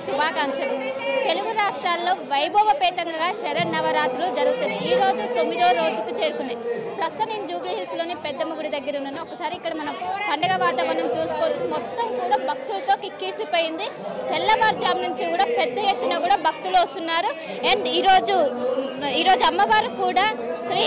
శుభాకాంక్షలు తెలుగు రాష్ట్రాల్లో వైభవపేతంగా శరన్నవరాత్రులు జరుగుతున్నాయి ఈ రోజు తొమ్మిదో రోజుకు చేరుకున్నాయి ప్రస్తుతం నేను జూబ్లీ హిల్స్లోని పెద్దమ్మ గుడి దగ్గర ఉన్నాను ఒకసారి ఇక్కడ మనం పండగ వాతావరణం చూసుకోవచ్చు మొత్తం కూడా భక్తులతో కిక్కిసిపోయింది తెల్లవారుజాము నుంచి కూడా పెద్ద ఎత్తున కూడా భక్తులు వస్తున్నారు అండ్ ఈరోజు ఈరోజు అమ్మవారు కూడా శ్రీ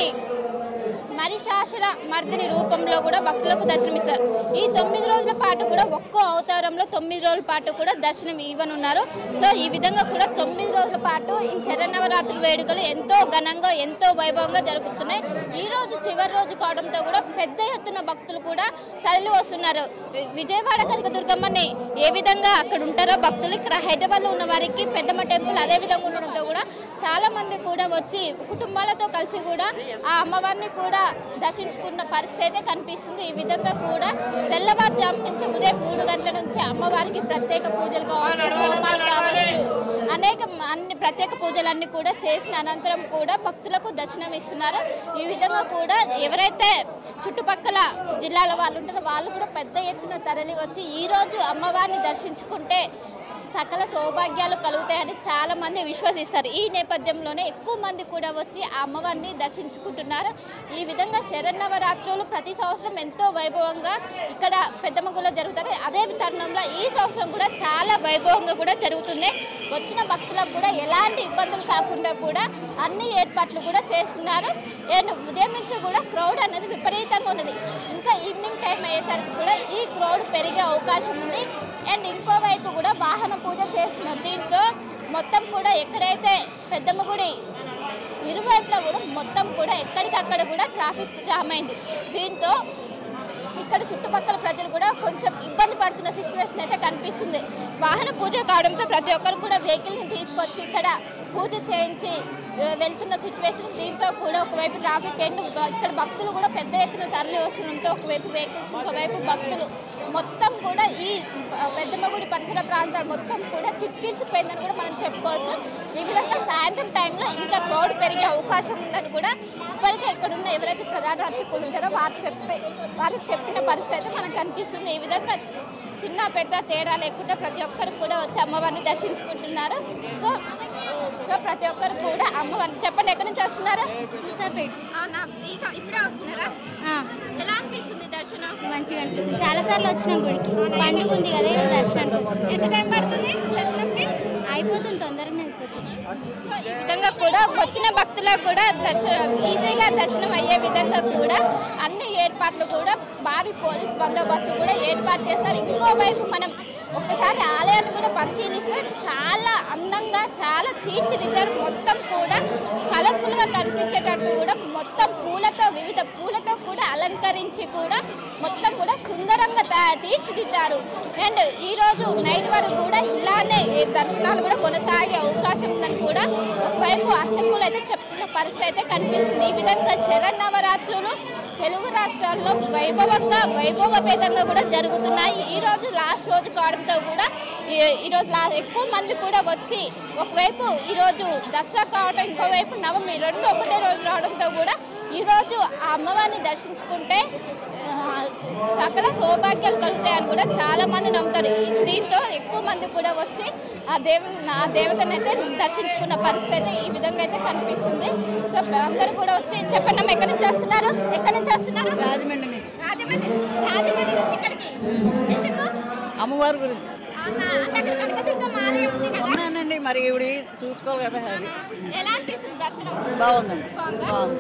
మరిశాసన మర్దిని రూపంలో కూడా భక్తులకు దర్శనమిస్తారు ఈ తొమ్మిది రోజుల పాటు కూడా ఒక్కో అవతారంలో తొమ్మిది రోజుల పాటు కూడా దర్శనం ఇవ్వనున్నారు సో ఈ విధంగా కూడా తొమ్మిది రోజుల పాటు ఈ శరన్నవరాత్రి వేడుకలు ఎంతో ఘనంగా ఎంతో వైభవంగా జరుగుతున్నాయి ఈ రోజు చివరి రోజు కావడంతో కూడా పెద్ద ఎత్తున భక్తులు కూడా తరలి వస్తున్నారు వి- విజయవాడ కనకదుర్గమ్మని ఏ విధంగా అక్కడ ఉంటారో భక్తులు ఇక్కడ హైదరాబాద్లో ఉన్న వారికి పెద్దమ్మ టెంపుల్ అదే విధంగా ఉండడంతో కూడా చాలా మంది కూడా వచ్చి కుటుంబాలతో కలిసి కూడా ఆ అమ్మవారిని కూడా దర్శించుకున్న పరిస్థితి అయితే కనిపిస్తుంది ఈ విధంగా కూడా తెల్లవారుజాము నుంచి ఉదయం మూడు గంటల నుంచి అమ్మవారికి ప్రత్యేక పూజలు కావచ్చు హోమాలు కావచ్చు అనేక మ- అన్ని ప్రత్యేక పూజలన్నీ కూడా చేసిన అనంతరం కూడా భక్తులకు దర్శనం ఇస్తున్నారు ఈ విధంగా కూడా ఎవరైతే చుట్టుపక్కల జిల్లాల వాళ్ళు ఉంటారో వాళ్ళు కూడా పెద్ద ఎత్తున తరలి వచ్చి ఈ రోజు అమ్మవారిని దర్శించుకుంటే సకల సౌభాగ్యాలు కలుగుతాయని చాలా మంది విశ్వసిస్తారు ఈ నేపథ్యంలోనే ఎక్కువ మంది కూడా వచ్చి ఆ అమ్మవారిని దర్శించుకుంటున్నారు ఈ విధంగా శరన్నవరాత్రులు ప్రతి సంవత్సరం ఎంతో వైభవంగా ఇక్కడ పెద్దమ్మగులో జరుగుతారు అదే తరుణంలో ఈ సంవత్సరం కూడా చాలా వైభవంగా కూడా జరుగుతుంది వచ్చిన భక్తులకు కూడా ఎలాంటి ఇబ్బందులు కాకుండా కూడా అన్ని ఏర్పాట్లు కూడా చేస్తున్నారు అండ్ ఉదయం నుంచి కూడా క్రౌడ్ అనేది విపరీతంగా ఉన్నది ఇంకా ఈవినింగ్ టైం అయ్యేసరికి కూడా ఈ క్రౌడ్ పెరిగే అవకాశం ఉంది అండ్ ఇంకోవైపు కూడా వాహన పూజ చేస్తున్నారు దీంతో మొత్తం కూడా ఎక్కడైతే పెద్దమ్మ గుడి ఇరువైపులా కూడా మొత్తం కూడా ఎక్కడికక్కడ కూడా ట్రాఫిక్ జామ్ అయింది దీంతో ఇక్కడ చుట్టుపక్కల ప్రజలు కూడా కొంచెం ఇబ్బంది పడుతున్న సిచ్యువేషన్ అయితే కనిపిస్తుంది వాహన పూజ కావడంతో ప్రతి ఒక్కరు కూడా వెహికల్ని తీసుకొచ్చి ఇక్కడ పూజ చేయించి ఆ, వెళ్తున్న సిచ్యువేషన్ దీంతో కూడా ఒకవైపు ట్రాఫిక్ ఎండ్ ఇక్కడ భక్తులు కూడా పెద్ద ఎత్తున తరలి వస్తుండడంతో ఒకవైపు వెహికల్స్ ఇంకోవైపు భక్తులు మొత్తం కూడా ఈ ఆ, పెద్దమ్మగుడి పరిసర ప్రాంతాలు మొత్తం కూడా కిక్కిసిపోయిందని కూడా మనం చెప్పుకోవచ్చు ఈ విధంగా సాయంత్రం టైంలో ఇంకా క్రౌడ్ పెరిగే అవకాశం ఉందని కూడా ఇప్పటికే ఇక్కడ ఉన్న ఎవరైతే ప్రధాన అర్చకులు ఉంటారో వారు చెప్పే వారు చెప్పిన పరిస్థితి అయితే మనకు కనిపిస్తుంది ఈ విధంగా చి- చిన్న పెద్ద తేడా లేకుండా ప్రతి ఒక్కరు కూడా వచ్చి అమ్మవారిని దర్శించుకుంటున్నారు సో సో ప్రతి ఒక్కరు కూడా అమ్మవారిని చెప్పండి ఎక్కడి నుంచి వస్తున్నారు అవునా ఈ సం- ఇప్పుడే వస్తున్నారా ఎలా అనిపిస్తుంది దర్శనం మంచిగా అనిపిస్తుంది చాలా సార్లు వచ్చినాం గుడికి పండుగ ఉంది కదా ఈరోజు దర్శనానికి వచ్చినాం ఎంత టైం పడుతుంది దర్శనంకి అయిపోతుంది తొందరగా అయిపోతుంది సో ఈ విధంగా కూడా వచ్చిన భక్తులకు కూడా దర్శనం ఈజీగా దర్శనం అయ్యే విధంగా కూడా అన్ని ఏర్పాట్లు కూడా భారీ పోలీస్ బందోబస్తు కూడా ఏర్పాటు చేశారు ఇంకోవైపు మనం ఒక్కసారి ఆలయాన్ని కూడా పరిశీలిస్తే చాలా అందంగా చాలా తీర్చిదిద్దారు మొత్తం కూడా కలర్ఫుల్గా కనిపించేటట్టు కూడా మొత్తం పూలతో వివిధ పూలతో కూడా అలంకరించి కూడా మొత్తం కూడా సుందరంగా తయా- తీర్చిదిద్దారు అండ్ ఈరోజు నైట్ వరకు కూడా ఇలానే ఈ దర్శనాలు కూడా కొనసాగే అవకాశం ఉందని కూడా ఒకవైపు అర్చకులు అయితే చెప్తున్న పరిస్థితి అయితే కనిపిస్తుంది ఈ విధంగా శరన్నవరాత్రులు తెలుగు రాష్ట్రాల్లో వైభవంగా వైభవపేతంగా కూడా జరుగుతున్నాయి ఈ రోజు లాస్ట్ రోజు కావడంతో కూడా ఈ- ఈరోజు లా ఎక్కువ మంది కూడా వచ్చి ఒకవైపు ఈరోజు దసరా కావడం ఇంకోవైపు నవమి రెండు ఒకటే రోజు రావడంతో కూడా ఈరోజు ఆ అమ్మవారిని దర్శించుకుంటే ఆ, సకల సౌభాగ్యాలు కలుగుతాయని కూడా చాలా మంది నమ్ముతారు ఈ- దీంతో ఎక్కువ మంది కూడా వచ్చి ఆ దేవ ఆ దేవతను అయితే దర్శించుకున్న పరిస్థితి అయితే ఈ విధంగా అయితే కనిపిస్తుంది సో అందరూ కూడా వచ్చి చెప్పండి అమ్మ ఎక్కడి నుంచి వస్తున్నారు ఎక్కడి నుంచి వస్తున్నారు రాజమండ్రి రాజమండ్రి రాజమండ్రి నుంచి ఇక్కడికి ఎందుకు అమ్మవారి గురించి అవునా? అంటే అక్కడ కనకదుర్గమ్మ ఆలయం ఉంది కదా అవునండి మరి ఇవిడ చూసుకోవాలి కదా అది ఎలా అనిపిస్తుంది దర్శనం బాగుందండి బాగుందా? బాగుంది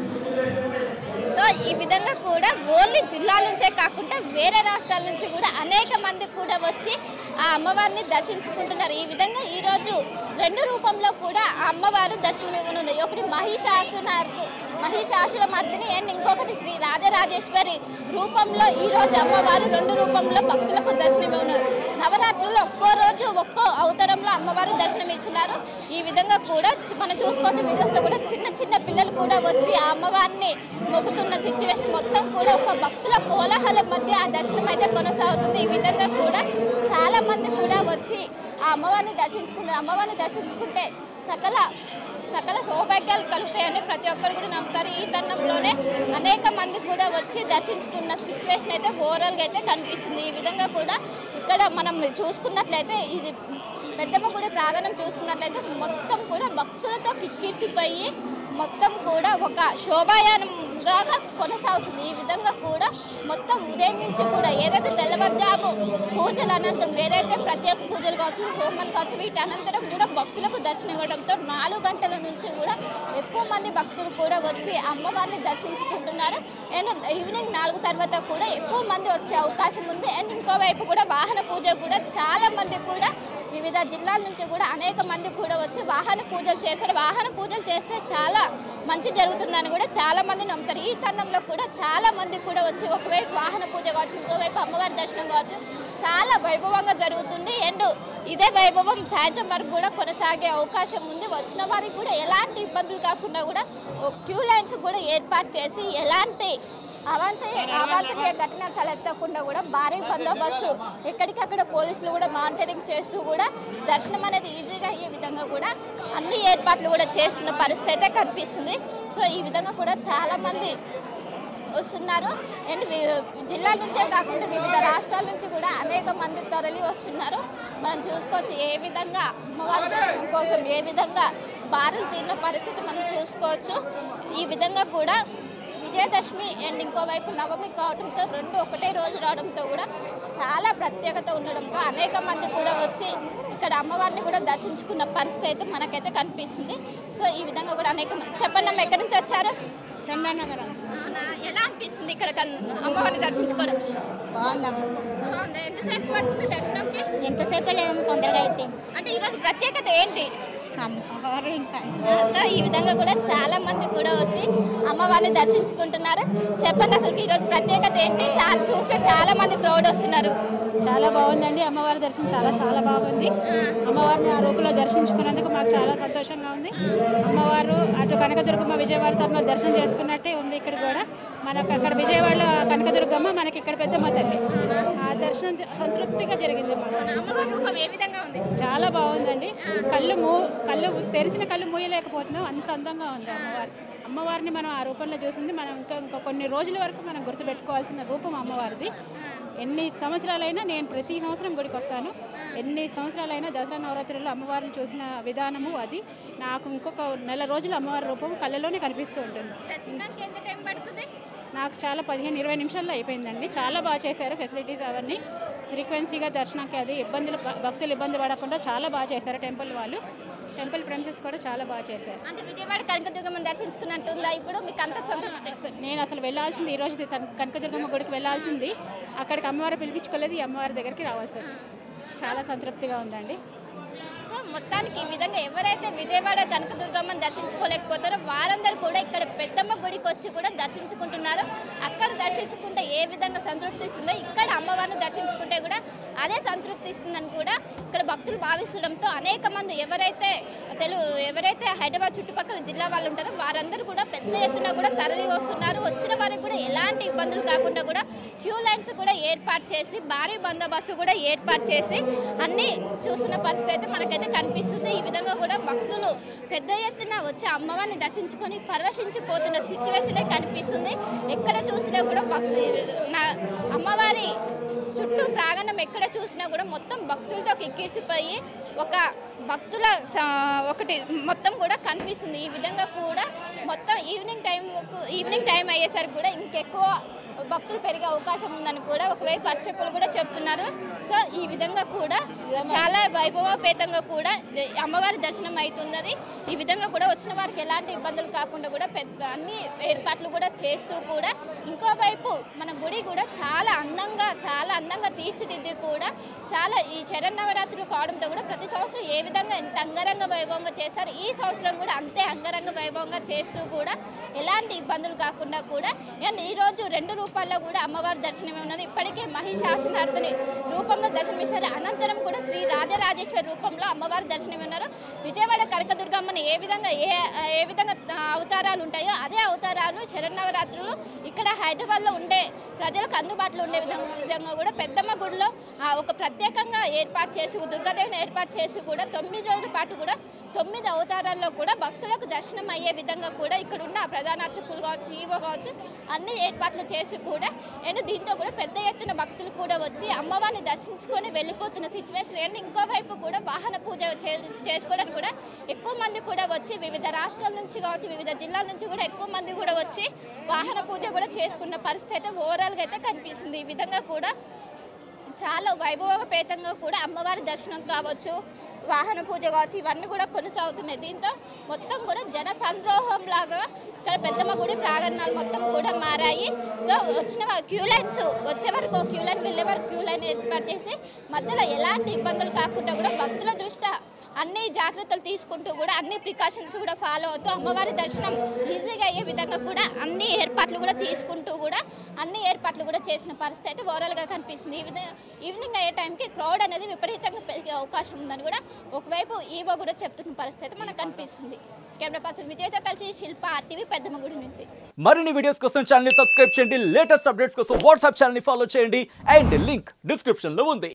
సో ఈ విధంగా కూడా ఓన్లీ జిల్లాల నుంచే కాకుండా వేరే రాష్ట్రాల నుంచి కూడా అనేక మంది కూడా వచ్చి ఆ అమ్మవారిని దర్శించుకుంటున్నారు ఈ విధంగా ఈరోజు రెండు రూపంలో కూడా ఆ అమ్మవారు దర్శనం ఇవ్వనున్నాయి ఒకటి మహిషాసున మహిషాసుర మర్దిని అండ్ ఇంకొకటి శ్రీ రాజరాజేశ్వరి రూపంలో ఈ రోజు అమ్మవారు రెండు రూపంలో భక్తులకు దర్శనం ఇవ్వనున్నారు నవరాత్రులు ఒక్కో రోజు ఒక్కో అవతారంలో అమ్మవారు దర్శనం ఇస్తున్నారు ఈ విధంగా కూడా చి- మనం చూసుకోవచ్చు వీడియోస్ లో కూడా చిన్న చిన్న పిల్లలు కూడా వచ్చి ఆ అమ్మవారిని మొక్కుతున్న సిచ్యువేషన్ మొత్తం కూడా ఒక భక్తుల కోలాహలం మధ్య ఆ దర్శనం అయితే కొనసాగుతుంది ఈ విధంగా కూడా చాలా మంది కూడా వచ్చి ఆ అమ్మవారిని దర్శించుకుంటారు అమ్మవారిని దర్శించుకుంటే సకల సకల సౌభాగ్యాలు కలుగుతాయని ప్రతి ఒక్కరు కూడా నమ్ముతారు ఈ తరుణంలోనే అనేక మంది కూడా వచ్చి దర్శించుకున్న సిచ్యువేషన్ అయితే ఓవరాల్గా అయితే కనిపిస్తుంది ఈ విధంగా కూడా ఇక్కడ మనం చూసుకున్నట్లయితే ఇది పెద్దమ్మ గుడి ప్రాంగణం చూసుకున్నట్లయితే మొత్తం కూడా భక్తులతో కిక్కిరిసిపోయి మొత్తం కూడా ఒక శోభాయానంగా కొనసాగుతుంది ఈ విధంగా కూడా మొత్తం ఉదయం నుంచి కూడా ఏదైతే తెల్లవారుజాము పూజల అనంతరం ఏదైతే ప్రత్యేక పూజలు కావచ్చు హోమాలు కావచ్చు వీటి అనంతరం కూడా భక్తులకు దర్శనం ఇవ్వడంతో నాలుగు గంటల నుంచి కూడా ఎక్కువ మంది భక్తులు కూడా వచ్చి అమ్మవారిని దర్శించుకుంటున్నారు అండ్ ఈవినింగ్ నాలుగు తర్వాత కూడా ఎక్కువ మంది వచ్చే అవకాశం ఉంది అండ్ ఇంకోవైపు కూడా వాహన పూజ కూడా చాలా మంది కూడా వివిధ జిల్లాల నుంచి కూడా అనేక మంది కూడా వచ్చి వాహన పూజలు చేశారు వాహన పూజలు చేస్తే చాలా మంచి జరుగుతుందని కూడా చాలా మంది నమ్ముతారు ఈ తరుణంలో కూడా చాలా మంది కూడా వచ్చి ఒకవైపు వాహన పూజ కావచ్చు ఇంకోవైపు అమ్మవారి దర్శనం కావచ్చు చాలా వైభవంగా జరుగుతుంది అండ్ ఇదే వైభవం సాయంత్రం వరకు కూడా కొనసాగే అవకాశం ఉంది వచ్చిన వారికి కూడా ఎలాంటి ఇబ్బందులు కాకుండా కూడా క్యూ లైన్స్ కూడా ఏర్పాటు చేసి ఎలాంటి అవాంఛనీయ అవాంఛనీయ ఘటన తలెత్తకుండా కూడా భారీ బందోబస్తు ఎక్కడికక్కడ పోలీసులు కూడా మానిటరింగ్ చేస్తూ కూడా దర్శనం అనేది ఈజీగా అయ్యే విధంగా కూడా అన్ని ఏర్పాట్లు కూడా చేస్తున్న పరిస్థితి అయితే కనిపిస్తుంది సో ఈ విధంగా కూడా చాలామంది వస్తున్నారు అండ్ వి- జిల్లా నుంచే కాకుండా వివిధ రాష్ట్రాల నుంచి కూడా అనేక మంది తరలి వస్తున్నారు మనం చూసుకోవచ్చు ఏ విధంగా అమ్మవారి దర్శనం కోసం ఏ విధంగా బారులు తీరిన పరిస్థితి మనం చూసుకోవచ్చు ఈ విధంగా కూడా విజయదశమి అండ్ ఇంకోవైపు నవమి కావడంతో రెండు ఒకటే రోజు రావడంతో కూడా చాలా ప్రత్యేకత ఉండడంతో అనేక మంది కూడా వచ్చి ఇక్కడ అమ్మవారిని కూడా దర్శించుకున్న పరిస్థితి అయితే మనకైతే కనిపిస్తుంది సో ఈ విధంగా కూడా అనేక మంది చెప్పండి అమ్మ ఎక్కడి నుంచి వచ్చారు చందనగరం అవునా? ఎలా అనిపిస్తుంది ఇక్కడ కన్- అమ్మవారిని దర్శించుకోవడం బాగుందమ్మ బాగుందా? ఎంతసేపు పడుతుంది దర్శనంకి ఎంతసేపు లేము తొందరగా అయిపోయింది అంటే ఈరోజు ప్రత్యేకత ఏంటి అమ్మవారు ఇంకా సో ఈ విధంగా కూడా చాలా మంది కూడా వచ్చి అమ్మవారిని దర్శించుకుంటున్నారు చెప్పండి అసలు ఈరోజు ప్రత్యేకత ఏంటి చాలా చూస్తే చాలా మంది క్రౌడ్ వస్తున్నారు చాలా బాగుందండి అమ్మవారి దర్శనం చాలా చాలా బాగుంది అమ్మవారిని ఆ రూపంలో దర్శించుకున్నందుకు మాకు చాలా సంతోషంగా ఉంది అమ్మవారు అటు కనకదుర్గమ్మ విజయవాడ తరలో దర్శనం చేసుకున్నట్టే ఉంది ఇక్కడ కూడా మనకు అక్కడ విజయవాడలో కనకదుర్గమ్మ మనకి ఇక్కడ పెద్దమ్మ తల్లి ఆ దర్శనం జ- సంతృప్తిగా జరిగింది మాకు అమ్మవారి రూపం ఏ విధంగా ఉంది చాలా బాగుందండి కళ్ళు మూ కళ్ళు తెరిచిన కళ్ళు మూయలేకపోతున్నాం అంత అందంగా ఉంది అమ్మవారు అమ్మవారిని మనం ఆ రూపంలో చూసింది మనం ఇంకా ఇంకా కొన్ని రోజుల వరకు మనం గుర్తుపెట్టుకోవాల్సిన రూపం అమ్మవారిది ఎన్ని సంవత్సరాలైనా నేను ప్రతి సంవత్సరం గుడికి వస్తాను ఎన్ని సంవత్సరాలైనా దసరా నవరాత్రుల్లో అమ్మవారిని చూసిన విధానము అది నాకు ఇంకొక నెల రోజులు అమ్మవారి రూపం కళ్ళలోనే కనిపిస్తూ ఉంటుంది దర్శనానికి ఎంత టైం పడుతుంది నాకు చాలా పదిహేను ఇరవై నిమిషాల్లో అయిపోయిందండి చాలా బాగా చేశారు ఫెసిలిటీస్ అవన్నీ ఫ్రీక్వెన్సీగా దర్శనానికి అది ఇబ్బందులు భ- భక్తులు ఇబ్బంది పడకుండా చాలా బాగా చేశారు టెంపుల్ వాళ్ళు టెంపుల్ ప్రెమిసెస్ కూడా చాలా బాగా చేశారు అంటే విజయవాడ కనకదుర్గమ్మని దర్శించుకున్నట్టుందా ఇప్పుడు మీకు అంత సంతృప్తి అసలు నేను అసలు వెళ్ళాల్సింది ఈ రోజు తన- కనకదుర్గమ్మ గుడికి వెళ్ళాల్సింది అక్కడికి అమ్మవారు పిలిపించుకోలేదు ఈ అమ్మవారి దగ్గరికి రావాల్సి వచ్చింది చాలా సంతృప్తిగా ఉందండి సో మొత్తానికి ఈ విధంగా ఎవరైతే విజయవాడ కనకదుర్గమ్మని దర్శించుకోలేకపోతారో వారందరూ కూడా ఇక్కడ పెద్దమ్మ గుడికి వచ్చి కూడా దర్శించుకుంటున్నారు అక్కడ దర్శించుకుంటే ఏ విధంగా సంతృప్తి ఇస్తుందో ఇక్కడ అమ్మవారిని దర్శించుకుంటే కూడా అదే సంతృప్తి ఇస్తుందని కూడా ఇక్కడ భక్తులు భావిస్తుండడంతో అనేక మంది ఎవరైతే తెలుగు ఎవరైతే హైదరాబాద్ చుట్టుపక్కల జిల్లా వాళ్ళు ఉంటారో వారందరూ కూడా పెద్ద ఎత్తున కూడా తరలి వస్తున్నారు వచ్చిన వారికి కూడా ఎలాంటి ఇబ్బందులు కాకుండా కూడా క్యూ లైన్స్ కూడా ఏర్పాటు చేసి భారీ బందోబస్తు కూడా ఏర్పాటు చేసి అన్నీ చూసిన పరిస్థితి అయితే మనకైతే కనిపిస్తుంది ఈ విధంగా కూడా భక్తులు పెద్ద ఎత్తున వచ్చి అమ్మవారిని దర్శించుకొని పరవశించిపోతున్న సిచ్యువేషనే కనిపిస్తుంది ఎక్కడ చూసినా కూడా భక్తు నా- అమ్మవారి చుట్టూ ప్రాంగణం ఎక్కడ చూసినా కూడా మొత్తం భక్తులతో కిక్కిసిపోయి ఒక భక్తుల స- ఒకటి మొత్తం కూడా కనిపిస్తుంది ఈ విధంగా కూడా మొత్తం ఈవినింగ్ టైం ఈవినింగ్ టైం అయ్యేసరికి కూడా ఇంకెక్కువ భక్తులు పెరిగే అవకాశం ఉందని కూడా ఒకవైపు అర్చకులు కూడా చెప్తున్నారు సో ఈ విధంగా కూడా చాలా వైభవపేతంగా కూడా ద- అమ్మవారి దర్శనం అవుతున్నది ఈ విధంగా కూడా వచ్చిన వారికి ఎలాంటి ఇబ్బందులు కాకుండా కూడా పెద్ద అన్ని ఏర్పాట్లు కూడా చేస్తూ కూడా ఇంకోవైపు మన గుడి కూడా చాలా అందంగా చాలా అందంగా తీర్చిదిద్ది కూడా చాలా ఈ శరన్నవరాత్రులు కావడంతో కూడా ప్రతి సంవత్సరం ఏ విధంగా ఎంత అంగరంగ వైభవంగా చేశారు ఈ సంవత్సరం కూడా అంతే అంగరంగ వైభవంగా చేస్తూ కూడా ఎలాంటి ఇబ్బందులు కాకుండా కూడా అండ్ ఈరోజు రెండు రూపాల్లో కూడా అమ్మవారి దర్శనం ఉన్నది ఇప్పటికే మహిషాసనార్థుని రూపంలో దర్శనమిస్తారు అనంతరం కూడా శ్రీ రాజరాజేశ్వరి రూపంలో అమ్మవారి దర్శనం ఉన్నారు విజయవాడ కనకదుర్గమ్మని ఏ విధంగా ఏ ఏ విధంగా ఆ, అవతారాలు ఉంటాయో అదే అవతారాలు శరన్నవరాత్రులు ఇక్కడ హైదరాబాద్లో ఉండే ప్రజలకు అందుబాటులో ఉండే విధంగా విధంగా కూడా పెద్దమ్మ గుడిలో ఆ, ఒక ప్రత్యేకంగా ఏర్పాటు చేసి దుర్గాదేవిని ఏర్పాటు చేసి కూడా తొమ్మిది రోజుల పాటు కూడా తొమ్మిది అవతారాల్లో కూడా భక్తులకు దర్శనం అయ్యే విధంగా కూడా ఇక్కడ ఉన్న ప్రధాన అర్చకులు కావచ్చు ఈవో కావచ్చు అన్ని ఏర్పాట్లు చేసి కూడా అండ్ దీంతో కూడా పెద్ద ఎత్తున భక్తులు కూడా వచ్చి అమ్మవారిని దర్శించుకొని వెళ్ళిపోతున్న సిచ్యువేషన్ అండ్ ఇంకోవైపు కూడా వాహన పూజ చే- చేసుకోవడానికి కూడా ఎక్కువ మంది కూడా వచ్చి వివిధ రాష్ట్రాల నుంచి కావచ్చు వివిధ జిల్లాల నుంచి కూడా ఎక్కువ మంది కూడా వచ్చి వాహన పూజ కూడా చేసుకున్న పరిస్థితి అయితే ఓవరాల్గా అయితే కనిపిస్తుంది ఈ విధంగా కూడా చాలా వైభవపేతంగా కూడా అమ్మవారి దర్శనం కావచ్చు వాహన పూజ కావచ్చు ఇవన్నీ కూడా కొనసాగుతున్నాయి దీంతో మొత్తం కూడా జన సంద్రోహం లాగా ఇక్కడ పెద్దమ్మ గుడి ప్రాంగణాలు మొత్తం కూడా మారాయి సో వచ్చిన క్యూ లైన్స్ వచ్చే వరకు క్యూ లైన్ వెళ్ళే వరకు క్యూ లైన్ ఏర్పాటు చేసి మధ్యలో ఎలాంటి ఇబ్బందులు కాకుండా కూడా భక్తుల దృష్ట్యా అన్ని జాగ్రత్తలు తీసుకుంటూ కూడా అన్ని ప్రికాషన్స్ కూడా ఫాలో అవుతూ అమ్మవారి దర్శనం ఈజీగా అయ్యే విధంగా కూడా అన్ని ఏర్పాట్లు కూడా తీసుకుంటూ కూడా అన్ని ఏర్పాట్లు కూడా చేసిన పరిస్థితి అయితే ఓవరాల్గా కనిపిస్తుంది ఈ విధంగా ఈవినింగ్ అయ్యే టైంకి క్రౌడ్ అనేది విపరీతంగా పెరిగే అవకాశం ఉందని కూడా ఒకవైపు ఈవో కూడా చెప్తున్న పరిస్థితి అయితే మనకు కనిపిస్తుంది కెమెరా పర్సన్ విజయ్తో కలిసి శిల్ప ఆర్టీవీ పెద్దమ్మగుడి నుంచి మరిన్ని వీడియోస్ కోసం ఛానల్ సబ్స్క్రైబ్ చేయండి లేటెస్ట్ అప్డేట్స్ కోసం వాట్సాప్ ఛానల్ ఫాలో చేయండి అండ్ లింక్ డిస్క్రిప్షన్ లో ఉంది